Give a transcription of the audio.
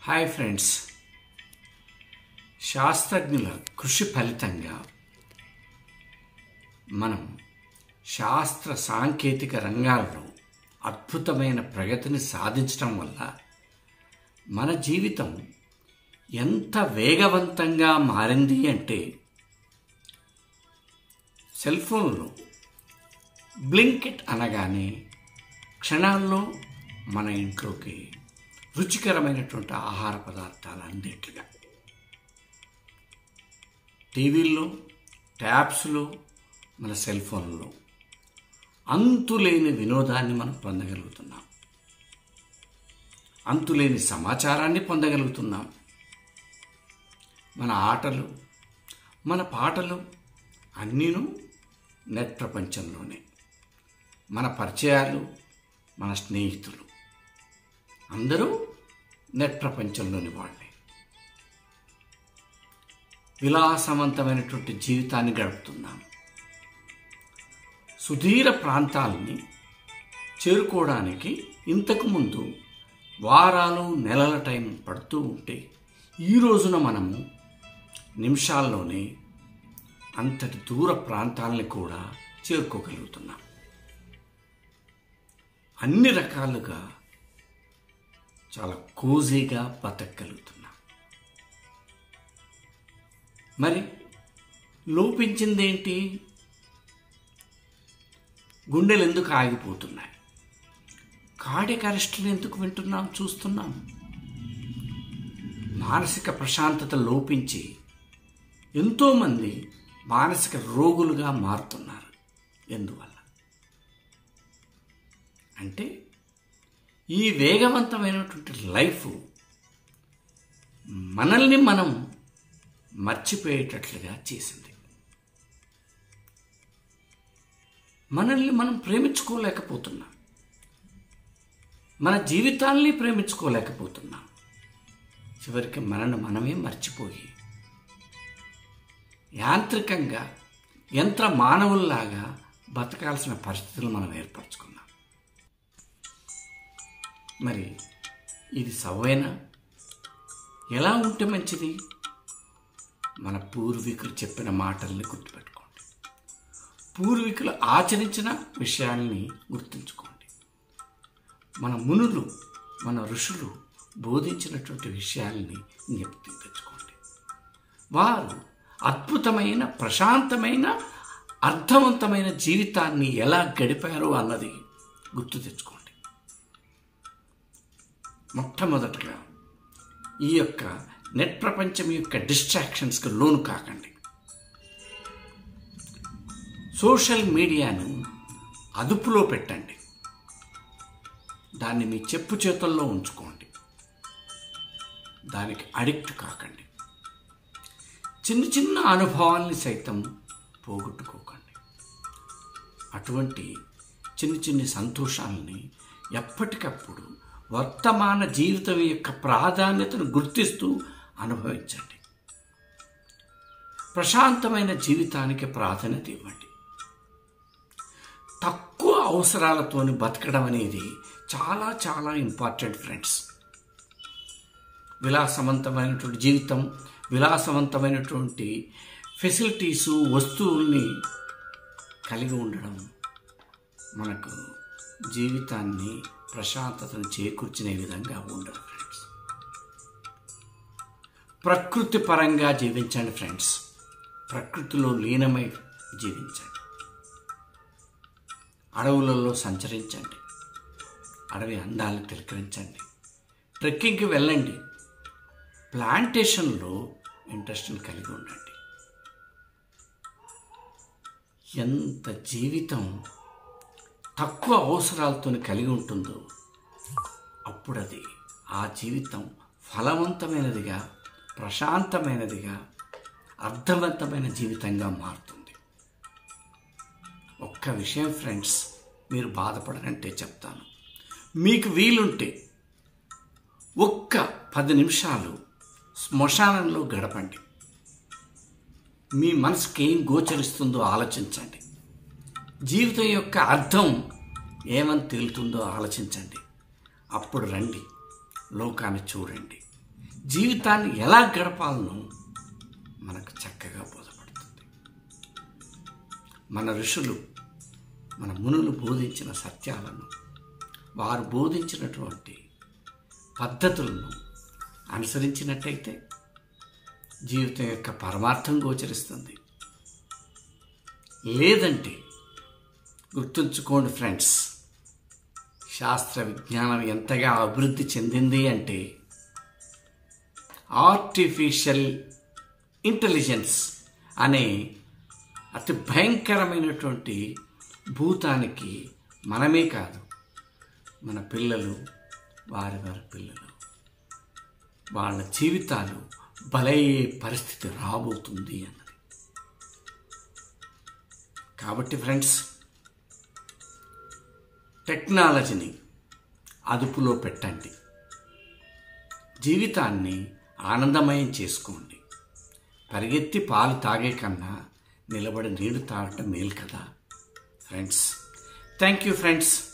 hi friends శాస్త్రజ్ఞుల కృషి ఫలితంగా మనం శాస్త్ర సాంకేతిక రంగాల్లో అద్భుతమైన ప్రగతిని సాధించడం వల్ల మన జీవితం ఎంత వేగవంతంగా మారింది అంటే సెల్ ఫోన్లో బ్లింకిట్ అనగానే క్షణాల్లో మన ఇంట్లోకి రుచికరమైనటువంటి ఆహార పదార్థాలు అందేట్లుగా టీవీల్లో ట్యాబ్స్లో మన సెల్ ఫోన్లో అంతులేని వినోదాన్ని మనం పొందగలుగుతున్నాం అంతులేని సమాచారాన్ని పొందగలుగుతున్నాం మన ఆటలు మన పాటలు అన్నీను నెట్ ప్రపంచంలోనే మన పరిచయాలు మన స్నేహితులు అందరూ నెట్ ప్రపంచంలోని వాళ్ళే విలాసవంతమైనటువంటి జీవితాన్ని గడుపుతున్నాం సుదీర ప్రాంతాలని చేరుకోవడానికి ఇంతకుముందు వారాలు నెలల టైం పడుతూ ఉంటే ఈ రోజున మనము నిమిషాల్లోనే అంతటి దూర ప్రాంతాలని కూడా చేరుకోగలుగుతున్నాం అన్ని రకాలుగా చాలా కోజీగా బతకగలుగుతున్నాం మరి లోపించిందేంటి గుండెలు ఎందుకు ఆగిపోతున్నాయి కార్డియక్ అరెస్టులు ఎందుకు వింటున్నాం చూస్తున్నాం మానసిక ప్రశాంతత లోపించి ఎంతోమంది మానసిక రోగులుగా మారుతున్నారు ఎందువల్ల అంటే ఈ వేగవంతమైనటువంటి లైఫ్ మనల్ని మనం మర్చిపోయేటట్లుగా చేసింది మనల్ని మనం ప్రేమించుకోలేకపోతున్నాం మన జీవితాల్ని ప్రేమించుకోలేకపోతున్నాం చివరికి మనల్ని మనమే మర్చిపోయి యాంత్రికంగా యంత్ర మానవుల్లాగా బతకాల్సిన పరిస్థితులు మనం ఏర్పరచుకున్నాం మరి ఇది సవ్వేనా ఎలా ఉంటే మంచిది మన పూర్వీకులు చెప్పిన మాటల్ని గుర్తుపెట్టుకోండి పూర్వీకులు ఆచరించిన విషయాల్ని గుర్తుంచుకోండి మన మునులు మన ఋషులు బోధించినటువంటి విషయాల్ని జ్ఞప్తి తెచ్చుకోండి వారు అద్భుతమైన ప్రశాంతమైన అర్థవంతమైన జీవితాన్ని ఎలా గడిపారో అన్నది గుర్తు తెచ్చుకోండి మొట్టమొదటగా ఈ యొక్క నెట్ ప్రపంచం యొక్క డిస్ట్రాక్షన్స్కి లోను కాకండి సోషల్ మీడియాను అదుపులో పెట్టండి దాన్ని మీ చెప్పు చేతుల్లో ఉంచుకోండి దానికి అడిక్ట్ కాకండి చిన్న చిన్న అనుభవాల్ని సైతం పోగొట్టుకోకండి అటువంటి చిన్న చిన్న సంతోషాలని ఎప్పటికప్పుడు వర్తమాన జీవితం యొక్క ప్రాధాన్యతను గుర్తిస్తూ అనుభవించండి ప్రశాంతమైన జీవితానికి ప్రాధాన్యత ఇవ్వండి తక్కువ అవసరాలతోని బతకడం అనేది చాలా చాలా ఇంపార్టెంట్ ఫ్రెండ్స్ విలాసవంతమైనటువంటి జీవితం విలాసవంతమైనటువంటి ఫెసిలిటీసు వస్తువుల్ని కలిగి ఉండడం మనకు జీవితాన్ని ప్రశాంతతను చేకూర్చునే విధంగా ఉండదు ఫ్రెండ్స్ ప్రకృతి పరంగా జీవించండి ఫ్రెండ్స్ ప్రకృతిలో లీనమై జీవించండి అడవులలో సంచరించండి అడవి అందాలను తిలకరించండి ట్రెక్కింగ్కి వెళ్ళండి ప్లాంటేషన్లో ఇంట్రెస్ట్ని కలిగి ఉండండి ఎంత జీవితం తక్కువ అవసరాలతో కలిగి ఉంటుందో అప్పుడు అది ఆ జీవితం ఫలవంతమైనదిగా ప్రశాంతమైనదిగా అర్థవంతమైన జీవితంగా మారుతుంది ఒక్క విషయం ఫ్రెండ్స్ మీరు బాధపడనంటే చెప్తాను మీకు వీలుంటే ఒక్క పది నిమిషాలు శ్మశానంలో గడపండి మీ మనసుకి ఏం గోచరిస్తుందో ఆలోచించండి జీవితం యొక్క అర్థం ఏమని తేలుతుందో ఆలోచించండి అప్పుడు రండి లోకాన్ని చూడండి జీవితాన్ని ఎలా గడపాలనో మనకు చక్కగా బోధపడుతుంది మన ఋషులు మన మునులు బోధించిన సత్యాలను వారు బోధించినటువంటి పద్ధతులను అనుసరించినట్టయితే జీవితం యొక్క పరమార్థం గోచరిస్తుంది లేదంటే గుర్తుంచుకోండి ఫ్రెండ్స్ శాస్త్ర విజ్ఞానం ఎంతగా అభివృద్ధి చెందింది అంటే ఆర్టిఫిషియల్ ఇంటెలిజెన్స్ అనే అతి భయంకరమైనటువంటి భూతానికి మనమే కాదు మన పిల్లలు వారి వారి పిల్లలు వాళ్ళ జీవితాలు బలయ్యే పరిస్థితి రాబోతుంది అన్నది కాబట్టి ఫ్రెండ్స్ టెక్నాలజీని అదుపులో పెట్టండి జీవితాన్ని ఆనందమయం చేసుకోండి పరిగెత్తి పాలు తాగే కన్నా నిలబడి నీళ్లు తాగటం మేలు కదా ఫ్రెండ్స్ థ్యాంక్ యూ ఫ్రెండ్స్